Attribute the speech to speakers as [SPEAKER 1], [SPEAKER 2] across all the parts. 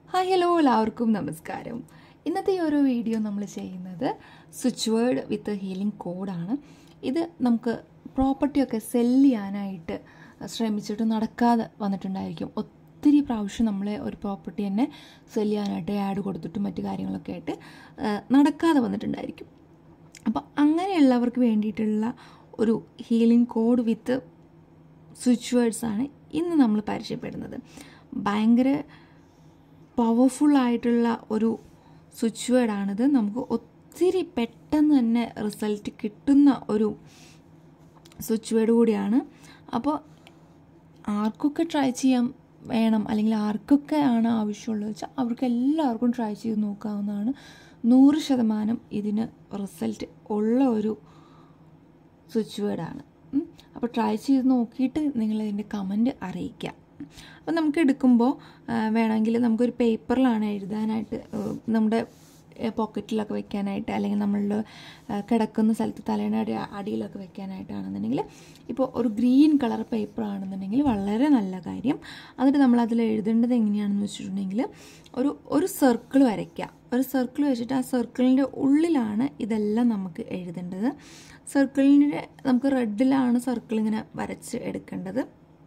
[SPEAKER 1] hi hello എല്ലാവർക്കും നമസ്കാരം ഇന്നത്തെ ഈ ഒരു വീഡിയോ നമ്മൾ ചെയ്യുന്നത് സ്വിച്ച് വേർഡ് വിത്ത് ഹീലിംഗ് കോഡാണ് ഇത് നമുക്ക് പ്രോപ്പർട്ടിയൊക്കെ സെല് ചെയ്യാനായിട്ട് ശ്രമിച്ചിട്ട് നടക്കാതെ വന്നിട്ടുണ്ടായിരിക്കും ഒത്തിരി പ്രാവശ്യം നമ്മളെ ഒരു പ്രോപ്പർട്ടി തന്നെ സെല് ചെയ്യാനായിട്ട് ആഡ് കൊടുത്തിട്ടും മറ്റു കാര്യങ്ങളൊക്കെ ആയിട്ട് ആ, നടക്കാതെ വന്നിട്ടുണ്ടായിരിക്കും അപ്പോൾ അങ്ങനെയുള്ളവർക്ക് വേണ്ടിയിട്ടുള്ള ഒരു healing code with switch words ആണ് ഇന്ന് നമ്മൾ പരിചയപ്പെടുന്നത് ഭയങ്കര പവർഫുൾ ആയിട്ടുള്ള ഒരു സ്വിച്ച് വേർഡാണിത് നമുക്ക് ഒത്തിരി പെട്ടെന്ന് തന്നെ റിസൾട്ട് കിട്ടുന്ന ഒരു സ്വിച്ച് വേർഡ് കൂടിയാണ് അപ്പോൾ ആർക്കൊക്കെ ട്രൈ ചെയ്യാൻ വേണം അല്ലെങ്കിൽ ആർക്കൊക്കെ ആണ് ആവശ്യമുള്ളത് വെച്ചാൽ അവർക്ക് എല്ലാവർക്കും ട്രൈ ചെയ്ത് നോക്കാവുന്നതാണ് നൂറ് ശതമാനം ഇതിന് റിസൾട്ട് ഉള്ള ഒരു സ്വിച്ച് വേർഡാണ് അപ്പോൾ ട്രൈ ചെയ്ത് നോക്കിയിട്ട് നിങ്ങൾ ഇതിൻ്റെ കമൻറ്റ് അറിയിക്കുക അപ്പോൾ നമുക്ക് എടുക്കുമ്പോൾ വേണമെങ്കിൽ നമുക്കൊരു പേപ്പറിലാണ് എഴുതാനായിട്ട് ആ, നമ്മുടെ പോക്കറ്റിലൊക്കെ വെക്കാനായിട്ട് അല്ലെങ്കിൽ നമ്മളുടെ ആ, കിടക്കുന്ന സ്ഥലത്ത് തലേണ അടി അടിയിലൊക്കെ വെക്കാനായിട്ടാണെന്നുണ്ടെങ്കിൽ ഇപ്പോൾ ഒരു ഗ്രീൻ കളർ പേപ്പർ ആണെന്നുണ്ടെങ്കിൽ വളരെ നല്ല കാര്യം എന്നിട്ട് നമ്മൾ അതിൽ എഴുതേണ്ടത് എങ്ങനെയാണെന്ന് വെച്ചിട്ടുണ്ടെങ്കിൽ ഒരു ഒരു സർക്കിൾ വരയ്ക്കുക ഒരു സർക്കിൾ വെച്ചിട്ട് ആ സർക്കിളിൻ്റെ ഉള്ളിലാണ് ഇതെല്ലാം നമുക്ക് എഴുതേണ്ടത് സർക്കിളിൻ്റെ നമുക്ക് റെഡിലാണ് സർക്കിൾ ഇങ്ങനെ വരച്ച് എടുക്കേണ്ടത്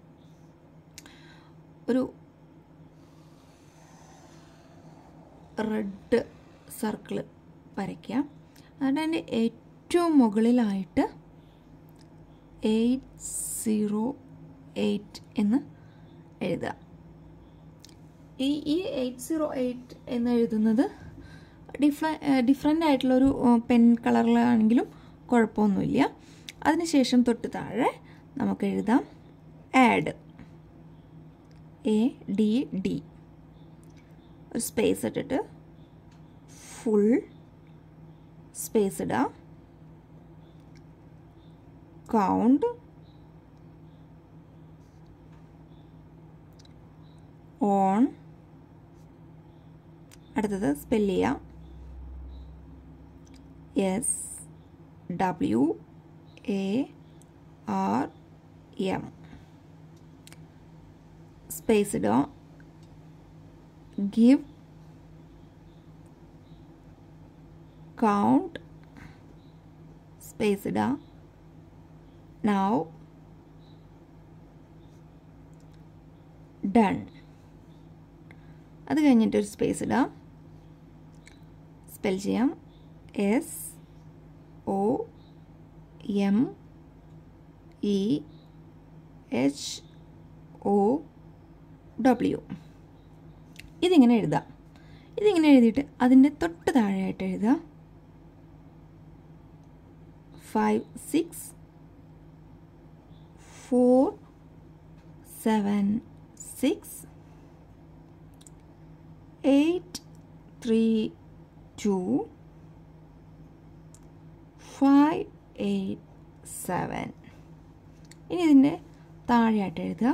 [SPEAKER 1] ഒരു റെഡ് സർക്കിൾ വരയ്ക്കുക എന്നിട്ട് അതിൻ്റെ ഏറ്റവും മുകളിലായിട്ട് എയ്റ്റ് സീറോ എയ്റ്റ് എന്ന് എഴുതുക ഈ ഈ എയ്റ്റ് സീറോ എയ്റ്റ് എന്ന് എഴുതുന്നത് ഡിഫറ ഡിഫറെൻ്റ് ആയിട്ടുള്ളൊരു പെൻ കളറിലാണെങ്കിലും കുഴപ്പമൊന്നുമില്ല അതിനുശേഷം തൊട്ട് താഴെ നമുക്ക് എഴുതാം ആഡ് എ ഡി ഡി ഒരു സ്പേസ് ഇട്ടിട്ട് ഫുൾ സ്പേസ് ഇടുക കൗണ്ട് ഓൺ അടുത്തത് സ്പെല്ല് ചെയ്യാം S W A R M space ഇടുക give count space ഇടുക now done അത് കഴിഞ്ഞിട്ട് ഒരു സ്പേസ് ഇടാം സ്പെൽ ചെയ്യാം S O M E H O W ഇതിങ്ങനെ എഴുതാം ഇതിങ്ങനെ എഴുതിയിട്ട് അതിൻ്റെ തൊട്ട് താഴെയായിട്ട് എഴുതുക five six four seven six eight three two five eight seven ഇനി ഇതിൻ്റെ താഴെയായിട്ട് എഴുതുക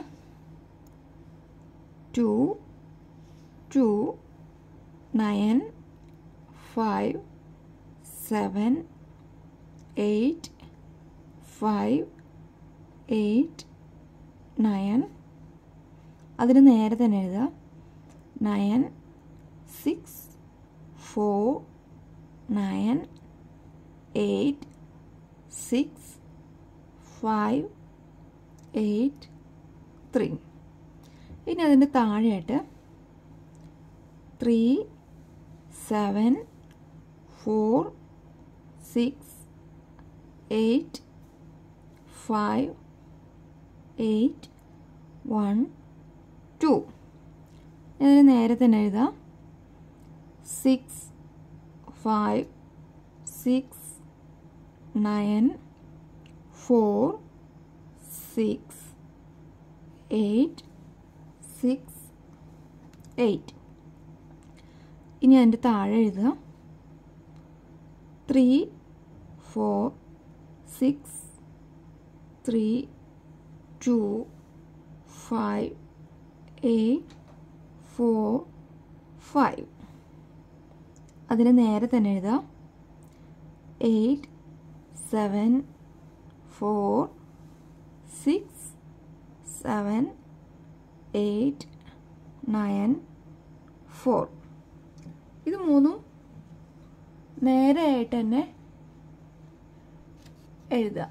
[SPEAKER 1] two two nine five seven eight five eight nine അതിന് നേരെ തന്നെ എഴുതുക nine six four nine eight six five eight three ഇനി അതിൻ്റെ താഴെയായിട്ട് three seven four six eight five eight one two ഇതിന് നേരെ തന്നെ എഴുതാം six five six nine four six eight six eight ഇനി അതിൻ്റെ താഴെ എഴുതുക three four six three two five eight four five അതിന് നേരെ തന്നെ എഴുതാം eight seven four six seven eight nine four ഇത് മൂന്നും നേരെയായിട്ട് തന്നെ എഴുതുക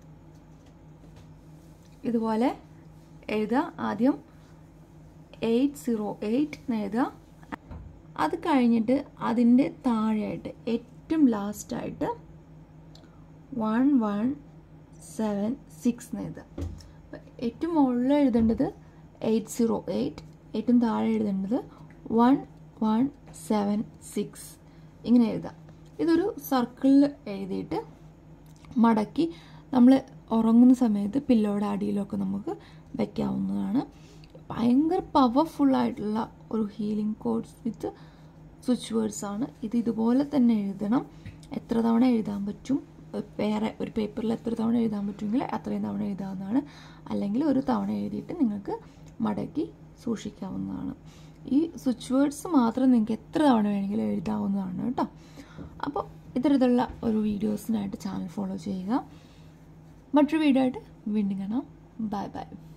[SPEAKER 1] ഇതുപോലെ എഴുതുക ആദ്യം എയ്റ്റ് സീറോ എയ്റ്റ് എന്ന് എഴുതുക അത് കഴിഞ്ഞിട്ട് അതിൻ്റെ താഴെയായിട്ട് ഏറ്റവും ലാസ്റ്റായിട്ട് വൺ വൺ സെവൻ സിക്സ് എന്ന് എഴുതുക അപ്പം ഏറ്റവും മുകളിൽ എഴുതേണ്ടത് എയ്റ്റ് സീറോ എയ്റ്റ് ഏറ്റവും താഴെ എഴുതേണ്ടത് വൺ വൺ സെവൻ സിക്സ് ഇങ്ങനെ എഴുതാം ഇതൊരു സർക്കിളിൽ എഴുതിയിട്ട് മടക്കി നമ്മൾ ഉറങ്ങുന്ന സമയത്ത് പില്ലോയുടെ അടിയിലൊക്കെ നമുക്ക് വയ്ക്കാവുന്നതാണ് ഭയങ്കര പവർഫുള്ളായിട്ടുള്ള ഒരു healing codes with switch words ആണ് ഇത് ഇതുപോലെ തന്നെ എഴുതണം എത്ര തവണ എഴുതാൻ പറ്റും വേറെ ഒരു പേപ്പറിൽ എത്ര തവണ എഴുതാൻ പറ്റുമെങ്കിൽ അത്രയും തവണ എഴുതാവുന്നതാണ് അല്ലെങ്കിൽ ഒരു തവണ എഴുതിയിട്ട് നിങ്ങൾക്ക് മടക്കി സൂക്ഷിക്കാവുന്നതാണ് ഈ സ്വിച്ച് വേർഡ്സ് മാത്രം നിങ്ങൾക്ക് എത്ര തവണ വേണമെങ്കിലും എഴുതാവുന്നതാണ് കേട്ടോ അപ്പോൾ ഇത്തരത്തിലുള്ള ഒരു വീഡിയോസിനായിട്ട് ചാനൽ ഫോളോ ചെയ്യുക മറ്റൊരു വീഡിയോ ആയിട്ട് വീണ്ടും കാണാം ബൈ ബൈ